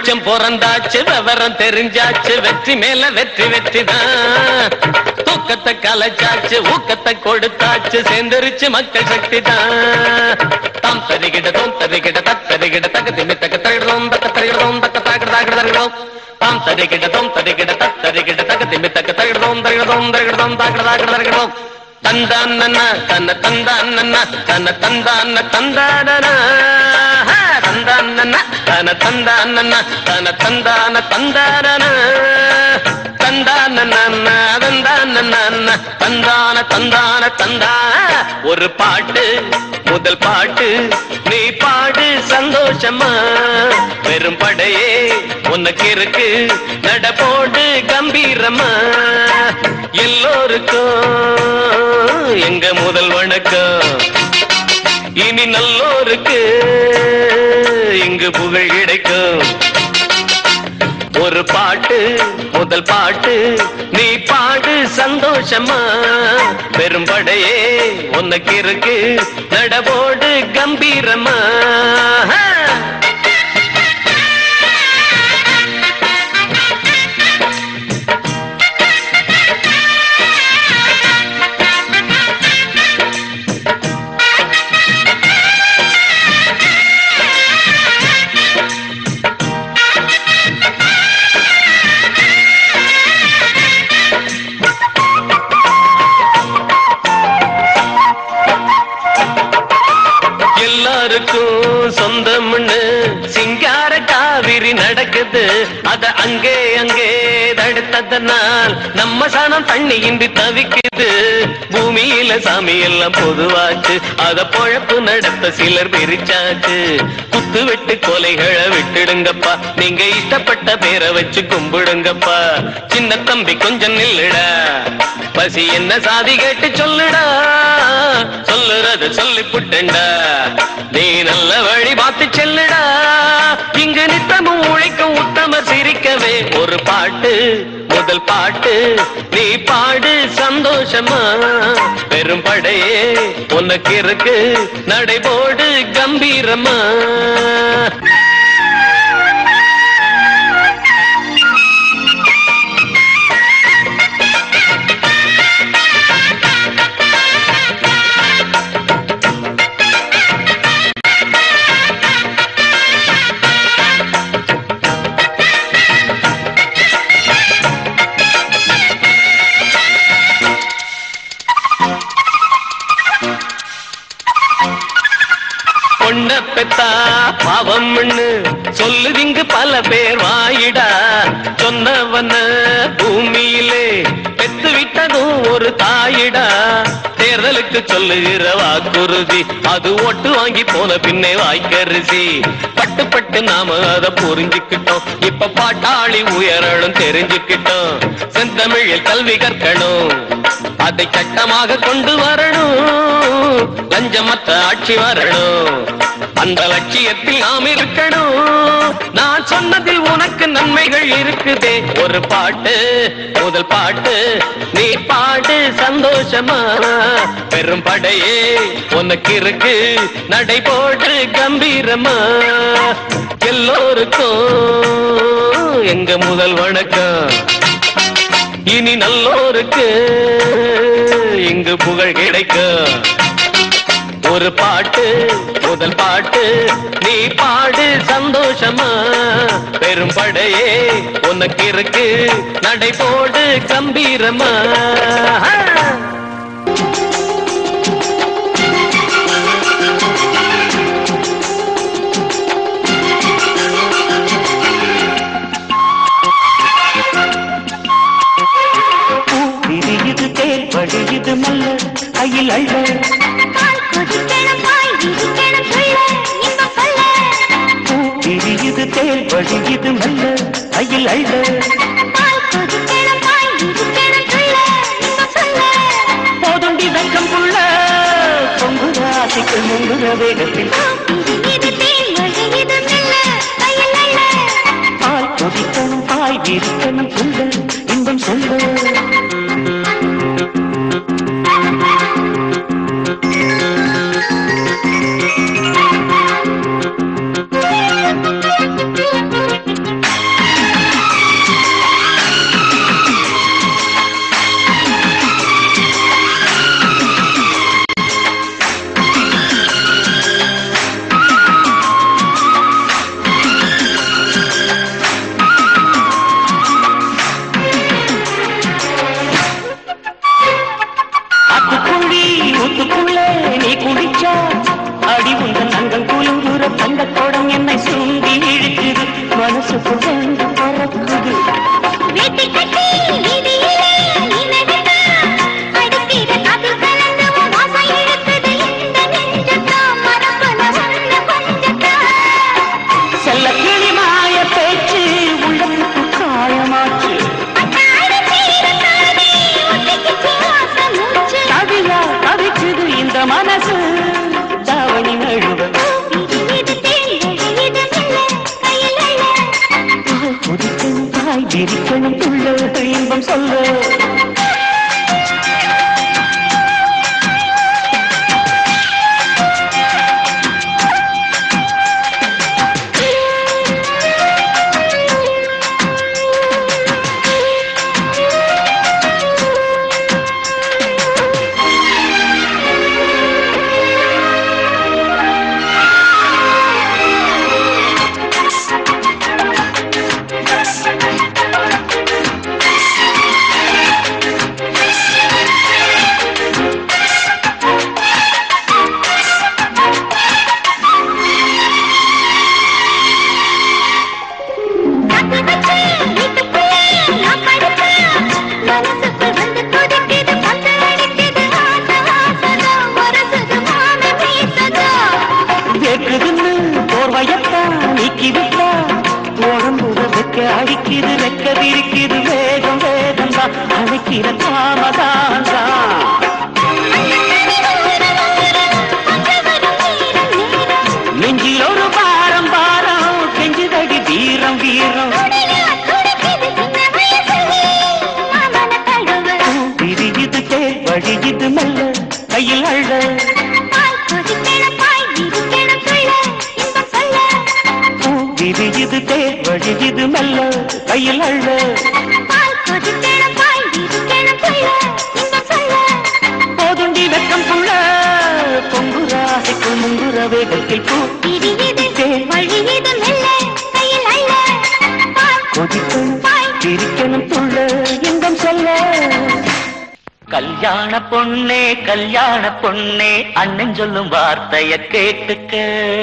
வெளிச்சம் பிறந்தாச்சு விவரம் தெரிஞ்சாச்சு வெற்றி மேல வெற்றி வெற்றி தான் தூக்கத்தை கலைச்சாச்சு ஊக்கத்தை கொடுத்தாச்சு சேர்ந்துருச்சு மக்கள் சக்தி தான் தாம் தரிகிட தோம் தரிகிட தத்தரிகிட தக திமி தக தரிகிடோம் தக்க தரிகிடோம் தக்க தாக்கிட தாக்கிட தரிகிடோம் தாம் தரிகிட தோம் தரிகிட தத்தரிகிட தக திமி தக்க தரிகிடோம் தரிகிடோம் தரிகிடோம் தாக்கிட தாக்கிட தரிகிடோம் தந்தான தன்ன தந்தான தன்ன தந்தான தந்தான தந்தான தன தந்தான தன தந்தான தந்தான தந்தான தந்தான தந்தான தந்தான தந்தா ஒரு பாட்டு முதல் பாட்டு நீ பாடு சந்தோஷமா பெரும் படையே உனக்கு இருக்கு நட போடு கம்பீரமா எல்லோருக்கும் எங்க முதல் வணக்கம் இனி நல்லோருக்கு இங்கு புகழ் கிடைக்கும் ஒரு பாட்டு முதல் பாட்டு நீ பாடு சந்தோஷமா பெரும்படையே உனக்கு இருக்கு நடவோடு கம்பீரமா எல்லாருக்கும் சொந்தம்னு சிங்கார காவிரி நடக்குது அத அங்கே அங்கே தடுத்ததனால் நம்ம சனம் தண்ணி இன்றி தவிக்குது பூமியில சாமி எல்லாம் பொதுவாச்சு அத பொழப்பு நடத்த சிலர் பிரிச்சாச்சு குத்து வெட்டு கொலைகளை விட்டுடுங்கப்பா நீங்க இஷ்டப்பட்ட பேரை வச்சு கும்பிடுங்கப்பா சின்ன தம்பி கொஞ்சம் நில்லுடா பசி என்ன சாதி கேட்டு சொல்லுடா சொல்லுறத சொல்லி புட்டண்டா நீ நல்ல வழி பார்த்து செல்லுடா இங்கு நித்தமும் உழைக்கும் உத்தம சிரிக்கவே ஒரு பாட்டு முதல் பாட்டு நீ பாடு சந்தோஷமா பெரும் படையே உனக்கு இருக்கு நடைபோடு கம்பீரமா பொண்ண பெத்தா பாவம்னு சொல்லுதிங்கு பல பேர் வாயிடா சொன்னவன பூமியிலே பெத்து விட்டதும் ஒரு தாயிடா தேர்தலுக்கு சொல்லுகிற வாக்குறுதி அது ஓட்டு வாங்கி போன பின்னே வாய்க்கரிசி பட்டு பட்டு நாம அத புரிஞ்சுக்கிட்டோம் இப்ப பாட்டாளி உயரணும் தெரிஞ்சுக்கிட்டோம் செந்தமிழில் கல்வி கற்கணும் அதை சட்டமாக கொண்டு வரணும் லஞ்சமற்ற ஆட்சி வரணும் அந்த லட்சியத்தில் நாம் இருக்கணும் நான் சொன்னதில் உனக்கு நன்மைகள் இருக்குதே ஒரு பாட்டு முதல் பாட்டு நீ பாடு சந்தோஷமா பெரும் படையே உனக்கு இருக்கு நடை போடு கம்பீரமா எல்லோருக்கும் எங்க முதல் வணக்கம் இனி நல்லோருக்கு இங்கு புகழ் கிடைக்கும் ஒரு பாட்டு முதல் பாட்டு நீ பாடு சந்தோஷமா பெரும் படையே உனக்கு இருக்கு நடை போடு கம்பீரமா விரியுது தேர் வழியுது மல்ல கையில் அள்ள பால் கொதிக்கணும் பாய் விரிக்கணும் சொல்ல இன்பம் சொல்ல விரியுது தேர் வழியுது மல்ல கையில் அள்ள பால் கொதிக்கணும் பாய் விரிக்கணும் சொல்ல இன்பம் சொல்ல போதுண்டி வெக்கம் புள்ள பொங்குற ஆசைக்குள் முங்குற வேகத்தில் இது தேன் வழியுது மெல்ல கையில் அள்ள பால் கொதிக்கணும் பாய் விரிக்கணும் புள்ள இன்பம் சொல்ல உந்தன் அங்கம் குலுங்குற தங்க கோடம் என்னை சுண்டி இழுக்குது மனசுக்கு வந்து பறக்குது வேட்டி கட்டி வீதியிலே நீ நடந்தா, அடிக்கிற காத்தில் கலந்து உன் வாசம் இழுக்குது இந்த நெஞ்சத்தான் மரபுல உள்ள கொஞ்சத்தான். செல்ல கிளி மாய பேச்சு உள்ளத்துக்கு காயமாச்சு அட்டாடி சீரத்தானே ஒட்டிக்கிச்சு வாசம் மூச்சு. கவியா கவிச்சுது இந்த மனசு தாவணி நழுவ இது தேன் இது மெல்ல கையில் அள்ள. குதிக்கணும் தாய் விரிக்கணும் துள்ள இன்பம் சொல்ல காத்து வச்சு வீட்டுக்குள்ளே நான் படுத்தேன். மனசுக்குள் வந்து கொதிக்குது, பந்து அடிக்குது, ஆசை ஆசைதா, உரசுது, மாமி வீசுதா. வேக்குதுன்னு போர்வையத்தான் நீக்கி விட்டா உடம்புல வெக்க அடிக்குது வெக்க விரிக்குது வேகம் வேகம் தான் அழைக்கிற காமதான் தான் நெஞ்சில் ஒரு பாரம் பாரம் கெஞ்சுதடி வீரம் வீரம் விரியுது தேர் வழியுது மெல்ல கையில் அள்ள பூ விரியுது தேர் வழியுது மெல்ல கையில் அள்ள போதுண்டி வெக்கம் புள்ள பொங்குராசைக்கு முங்குற வேகத்தில் பூ கொதிக்கணும் பிரிக்கணும் துள்ள இன்பம் சொல்ல கல்யாண பொண்ணே கல்யாண பொண்ணே அண்ணன் சொல்லும் வார்த்தைய கேட்டுக்க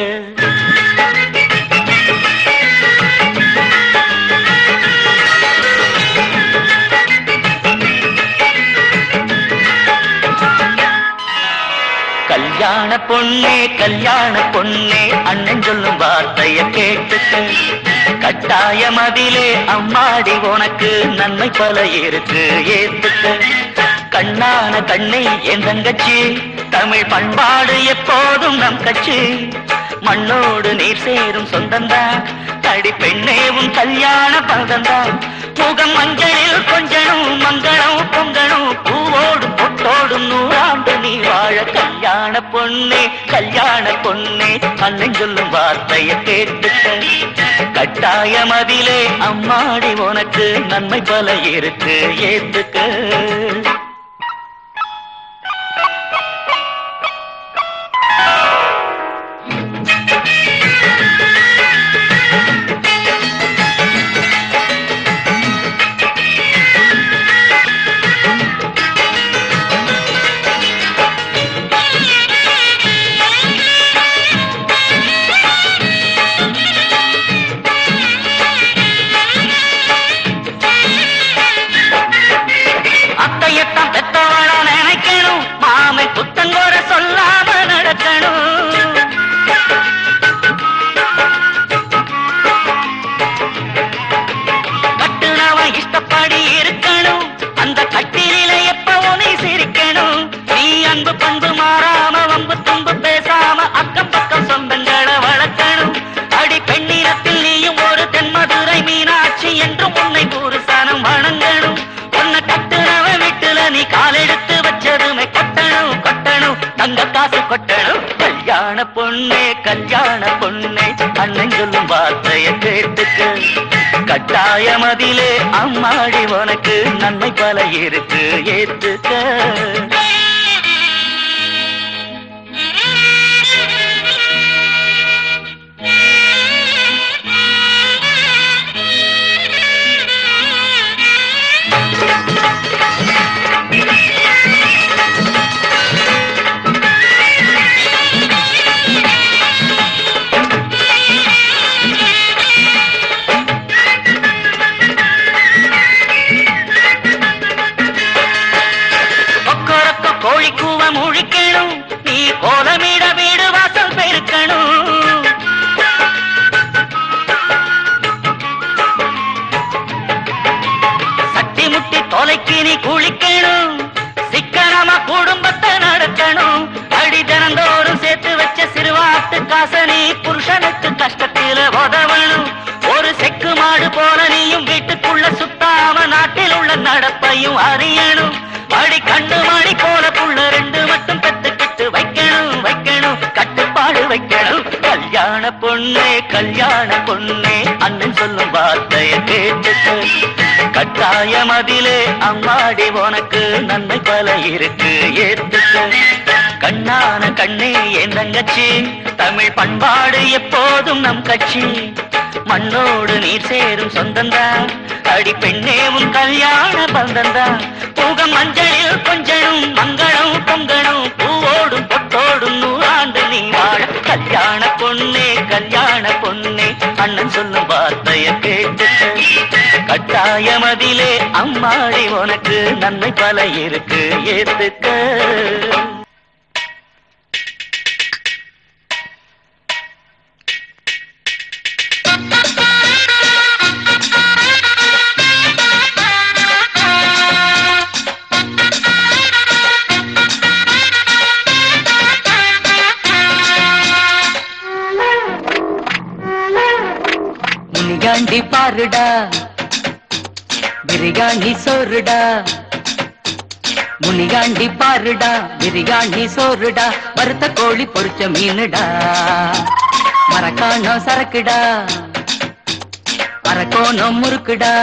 கல்யாண பொண்ணே கல்யாண பொண்ணே அண்ணன் சொல்லும் வார்த்தைய கேட்டுக்க கட்டாயம் அதிலே அம்மாடி உனக்கு நன்மை பல இருக்கு ஏத்துக்க கண்ணான கண்ணை என் தங்கச்சி தமிழ் பண்பாடு எப்போதும் நம் கட்சி மண்ணோடு நீர் சேரும் சொந்தந்தான் தடி பெண்ணே உன் கல்யாண பந்தந்தான் முகம் மஞ்சளில் கொஞ்சணும் மங்களம் பொங்கணும் பூவோடும் பொட்டோடும் நூறாண்டு நீ வாழ கல்யாண பொண்ணே கல்யாண பொண்ணே அண்ணன் சொல்லும் வார்த்தைய கேட்டுக்க கட்டாயம் அதிலே அம்மாடி உனக்கு நன்மை பல இருக்கு ஏத்துக்க அத்தையத்தான் பெத்தவள நினைக்கணும் மாமை புத்தங்கோர சொல்லாம நடக்கணும் கட்டுனவன் இஷ்டப்படி இருக்கணும் அந்த கட்டிலே எப்பவும் நீ சிரிக்கணும் நீ அன்பு பண்பு மாறாம வம்பு தும்பு பேசாம அக்கம் பக்கம் சொந்தங்களை வளர்க்கணும் அடி பெண்ணினத்தில் நீயும் ஒரு தென்மதுரை மீனாட்சி என்றும் உன்னை ஒரு சனம் வணங்கணும் உன்னை கட்டுனவன் வீட்டுல நீ காலெடுத்து வச்சதுமே கொட்டணும் கொட்டணும் தங்க காசு கொட்டணும் கல்யாண பொண்ணே கல்யாண பொண்ணே அண்ணன் சொல்லும் வார்த்தைய கேட்டுக்கு கட்டாயம் அதிலே அம்மாடி உனக்கு நன்மை பல இருக்கு ஏத்துக்க Thank you. குளிக்கணும் நீ கோலமிட வீடு வாசல் பெருக்கணும் சட்டி முட்டி தொலைக்கு நீ குளிக்கணும் சிக்கனமா குடும்பத்தை நடக்கணும் அடி தினந்தோறும் சேர்த்து வச்ச சிறுவாட்டு காச நீ புருஷனுக்கு கஷ்டத்தில உதவணும் ஒரு செக்கு மாடு போல நீயும் வீட்டுக்குள்ள சுத்தாம நாட்டில் உள்ள நடப்பையும் அறியணும் அடி கண்ணு மாடி போல புள்ள ரெண்டு மட்டும் பெத்துக்கிட்டு வைக்கணும் வைக்கணும் கட்டுப்பாடு வைக்கணும் கல்யாண பொண்ணே கல்யாண பொண்ணே அண்ணன் சொல்லும் வார்த்தையை கேட்டுட்டு கட்டாயம் அதிலே அம்மாடி உனக்கு நன்மை பல இருக்கு ஏத்துக்கு கண்ணான கண்ணே என் தங்கச்சி தமிழ் பண்பாடு எப்போதும் நம் கட்சி மண்ணோடு நீர் சேரும் சொந்தந்தான் அடி பெண்ணே உன் கல்யாண பந்தந்தான் பூகம் மஞ்சளில் கொஞ்சனும் மங்களம் பொங்கணும் பூவோடும் பொட்டோடும் நூறாண்டு நீ வாழ கல்யாண பொண்ணே கல்யாண பொண்ணே அண்ணன் சொல்லும் வார்த்தைய கேட்டு கட்டாயம் அதிலே அம்மாடி உனக்கு நன்மை பல இருக்கு ஏத்துக்க முனியாண்டி பாருடா பிரியாணி சோறுடா முனியாண்டி பாருடா பிரியாணி சோறுடா வறுத்த கோழி பொரிச்ச மீனுடா மரக்காணம் சரக்குடா அரக்கோணம் முறுக்குடா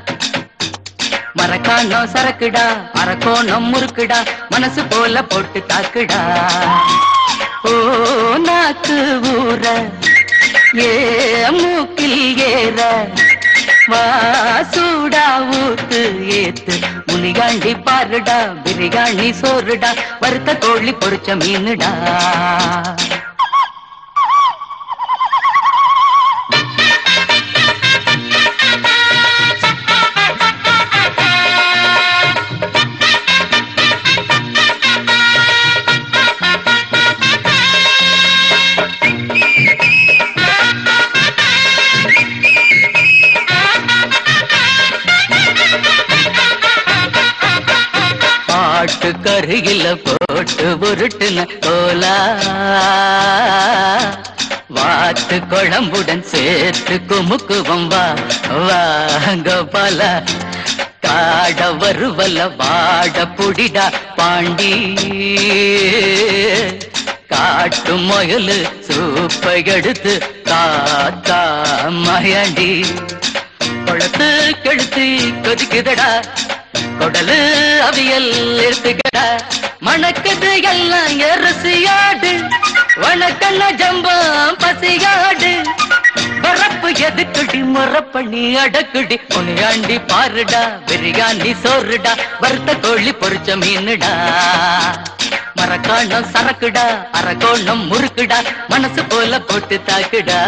மரக்காணம் சரக்குடா அரக்கோணம் முறுக்குடா மனசு போல போட்டு தாக்குடா ஓ நாக்கு ஊற ஏ மூக்கில் ஏற வா சூடா ஊத்து ஏத்து முனிகாண்டி பாருடா பிரியாணி சோறுடா வறுத்த கோழி பொரிச்ச மீனுடா பாட்டு கருகில போட்டு உருட்டுன கோலா வாத்து குழம்புடன் சேர்த்து குமுக்குவம் வா வாங்க பல காட வருவல வாட புடிடா பாண்டி காட்டு முயலு சூப்பை எடுத்து காத்தா மயண்டி கொளத்து கெடுத்து கொதிக்குதடா கொடலு அவியல் இருக்குகடா மணக்குது எல்லாம் எரசியாடு வணக்கண்ண ஜம்பம் பசியாடு பரப்பு எதுக்குடி முறப்பண்ணி அடக்குடி உனியாண்டி பாருடா பிரியாணி சோறுடா வறுத்த கோழி பொரிச்ச மீனுடா மரக்காணம் சரக்குடா அரக்கோணம் முறுக்குடா மனசு போல போட்டு தாக்குடா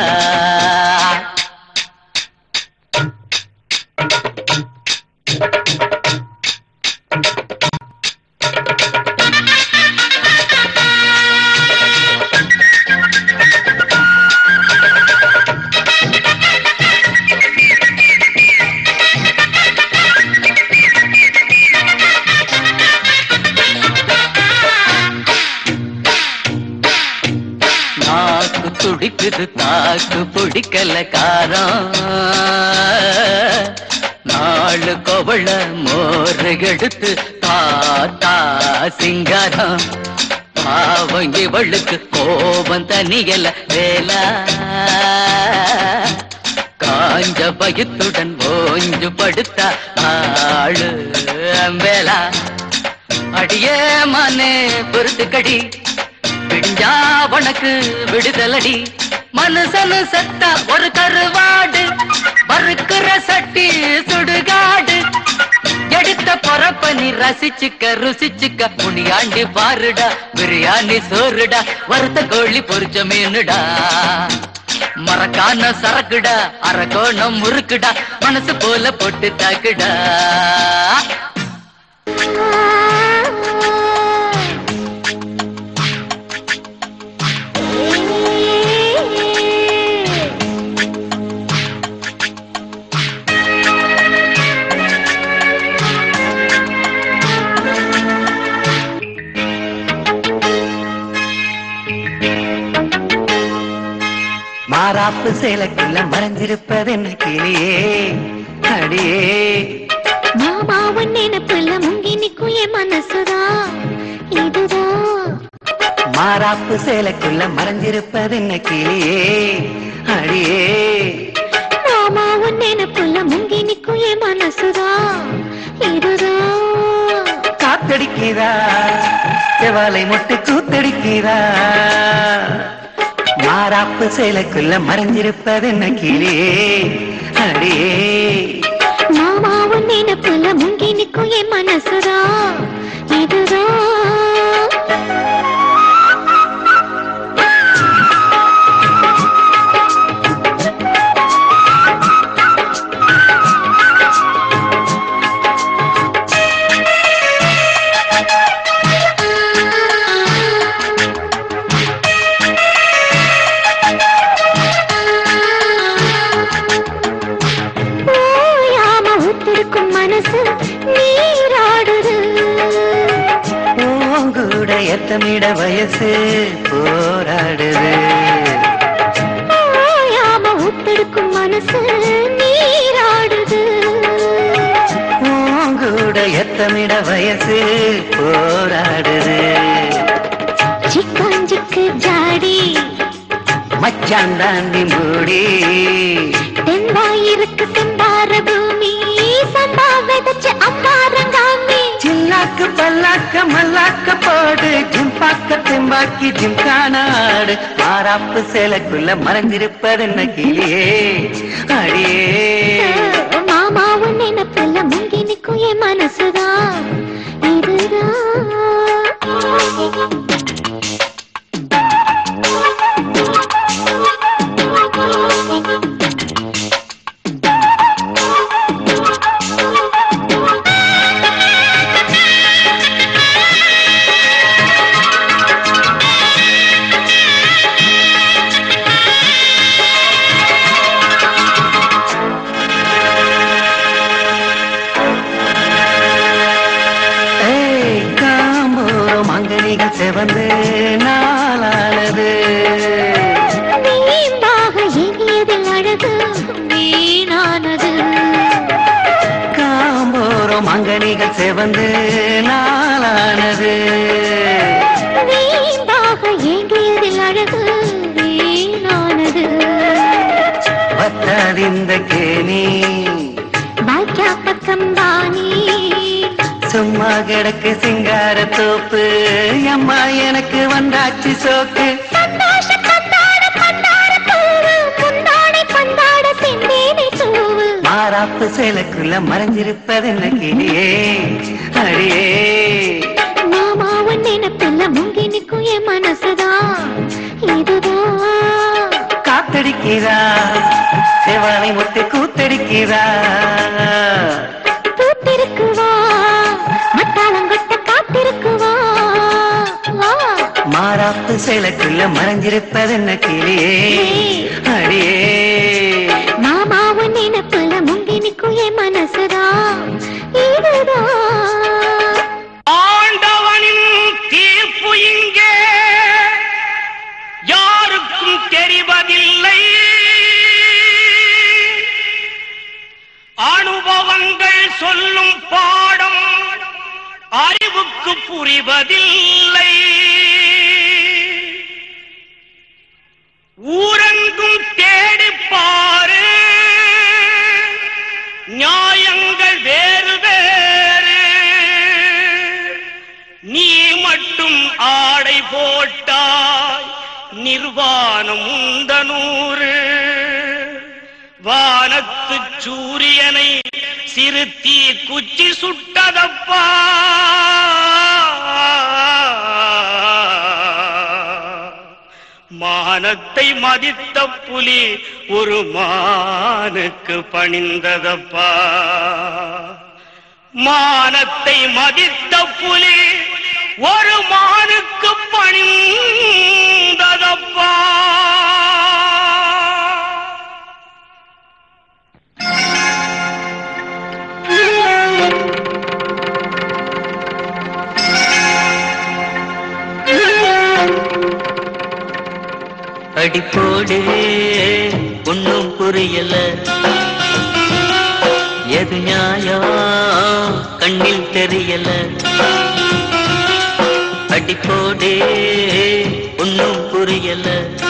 நாக்கு துடிக்குது தாக்கு பிடிக்கல காரம் நாலு கோவள மோர் எடுத்து தாத்தா சிங்காரம் பாவம் இவளுக்கு கோபம் தனியல வேலா காஞ்ச பயத்துடன் ஓஞ்சு படுத்தா ஆளு வேலா அடியே மானே பொறுத்துக்கடி விடிஞ்சா உனக்கு விடுதலடி மனுஷனு செத்தா ஒரு கருவாடு வறுக்கிற சட்டி சுடுகாடு எடுத்த பொறப்ப நீ ரசிச்சுக்க ருசிச்சுக்க முனியாண்டி பாருடா பிரியாணி சோறுடா வறுத்த கோழி பொரிச்ச மீனுடா மரக்கான சரக்குடா அரக்கோணம் முறுக்குடா மனசு போல போட்டு தாக்குடா மாறாப்பு சேலைக்குள்ள மறைஞ்சிருப்பது என்ன கிளியே அடியே மாமாவன் நினைப்புல முங்கி நிக்கும் என் மனசுதான் இதுதான் மாறாப்பு சேலைக்குள்ள மறைஞ்சிருப்பது என்ன கிளியே அடியே மாமாவன் நினைப்புல முங்கி நிக்கும் என் மனசுதான் இதுதான் காத்தடிக்கிறா செவாலை முட்டு கூத்தடிக்கிறா மாறாப்பு சேலைக்குள்ள மறைஞ்சிருப்பது என்ன கிளியே அடியே மாமாவன் நினைப்புல முங்கி நிக்கும் என் மனசுதான் இதுதான் ஓயாம ஒத்திருக்கும் மனசு நீராடுது பூங்கூட எத்தமிட வயசு போராடுது ஓயாம ஒத்திருக்கும் மனசு நீராடுது பூங்கூட எத்தமிட வயசு போராடுது சிக்காஞ்சிக்கு ஜாடி மச்சான் தாண்டி மூடி தென்பாயிருக்கு செம்பார பூமி சம்பா விதைச்ச அம்பாரங்காமி சில்லாக்கு பல்லாக்க மல்லாக்க போடு ஜிம்பாக்க தெம்பாக்கி ஜிம்கானாடு மாறாப்பு சேலைக்குள்ள மறைஞ்சிருப்பது என்ன கிளியே அடியே மாமாவும் நினைப்பில்ல முங்கி நிக்கும் என் மனசுதான் இதுதான் ஏய், காம்போரம் அங்கனிகள் செவந்து நாளானது வீம்பாக எண்ணியதில் அழகு வீணானது காம்போரம் அங்கனிகள் செவந்து நாளானது வீம்பாக எண்ணியதில் அழகு வீணானது வத்தாதிந்த கேணி பாக்கியா பக்கம் தானே சும்மா கிடக்கு சிங்கார தோப்பு அம்மா எனக்கு வந்தாச்சு சோக்கு சந்தோஷ கத்தாட பந்தாட பூவு முந்தானை பந்தாட செந்தேனை தூவு மாறாப்பு சேலைக்குள்ள மறைஞ்சிருப்பது என்ன கிளியே அடியே மாமாவன் நினைப்பில்ல முங்கி நிக்கும் என் மனசுதான் இதுதான் காத்தடிக்கிறா செவாலை முட்டு கூத்தடிக்கிறா பூத்திருக்குவா மத்தாளங்கொட்ட காத்திருக்குவா வா மாறாப்பு சேலைக்குள்ள மறைஞ்சிருப்பது என்ன கிளியே அடியே மாமாவன் நினைப்புல முங்கி நிக்கும் என் மனசுதான் இதுதான் ஆண்டவனின் தீர்ப்பு இங்கே யாருக்கும் தெரிவதில்லை அனுபவங்கள் சொல்லும் பாடம் அறிவுக்கு புரிவதில்லை ஊரெங்கும் தேடிப் பாரு நியாயங்கள் வேறு வேறு நீ மட்டும் ஆடை போட்டாய் நிர்வாணம் உண்டனூறு வானத்து சூரியனை சிறுத்தி குச்சி சுட்டதப்பா மானத்தை மதித்த புலி ஒரு மானுக்கு பணிந்ததப்பா மானத்தை மதித்த புலி ஒரு மானுக்கு பணிந்ததப்பா படிப்போடு ஒன்னும் புரியல எது நியாயம் கண்ணில் தெரியல அடிப்போடே ஒன்னும் புரியல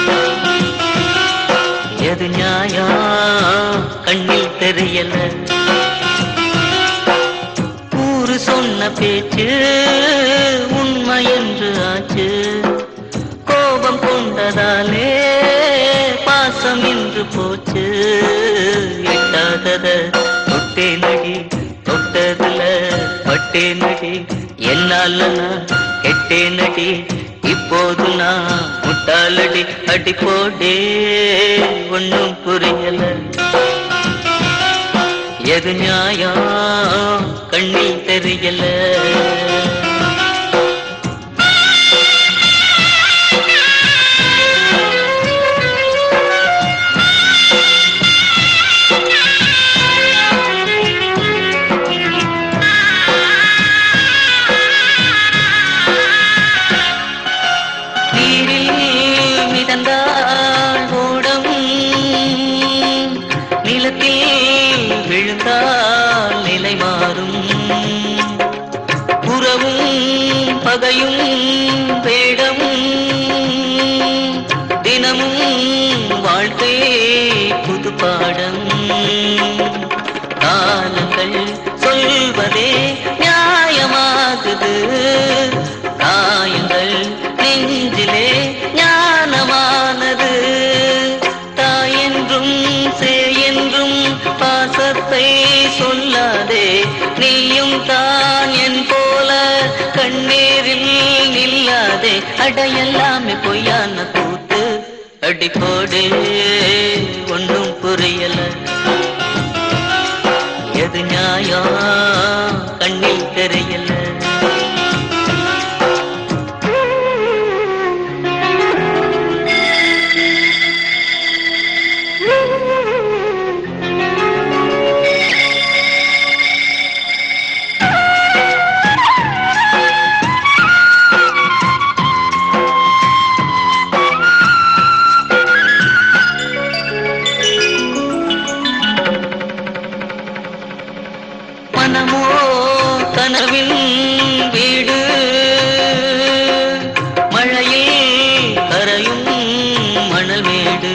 எது நியாயம் கண்ணில் தெரியல ஊரு சொன்ன பேச்சு உண்மை என்று ஆச்சு கோபம் கொண்டதாலே பாசம் என்று போச்சு எட்டாதத தொட்டே நடி தொட்டதுல பட்டே நடி என்னால நான் கெட்டே நடி இப்போது நான் முட்டாலடி அடி போடே ஒன்னும் புரியல எது நியாயம் கண்ணில் தெரியல நீரில் மிதந்தால் ஓடம் நிலத்தில் விழுந்தால் நிலை மாறும் புறவும் பகையும் வேடமும் தினமும் வாழ்க்கை புது பாடம் காலங்கள் சொல்வதே நியாயமாகுது காயங்கள் நெஞ்சிலே ஞானமானது தாயென்றும் சேயென்றும் பாசத்தை சொல்லாதே நீயும் தான் என் போல கண்ணீரில் நில்லாதே அடையெல்லாமே பொய்யான கூத்து அடிக்கோடு ஒன்றும் புரியல எது நியாயம் கண்ணில் தெரியல மனமோ கனவின் வீடு மழையில் கரையும் மணல் மேடு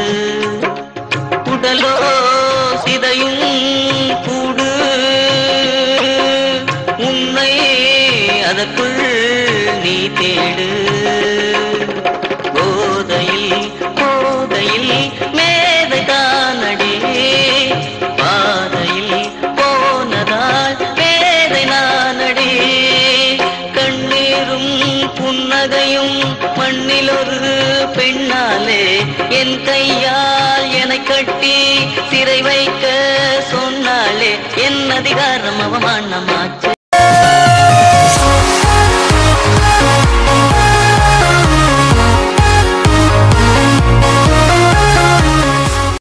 உடலோ சிதையும் கூடு உன்னை அதற்குள் நீ தேடு போதையில் போதையில் மேதை தானடி பாதையில் போனதால் மேதை நானடி கண்ணீரும் புன்னகையும் மண்ணில் ஒரு பெண்ணாலே என் கையால் என்னை கட்டி சிறை வைக்க சொன்னாலே என் அதிகாரம் அவமானமாச்சு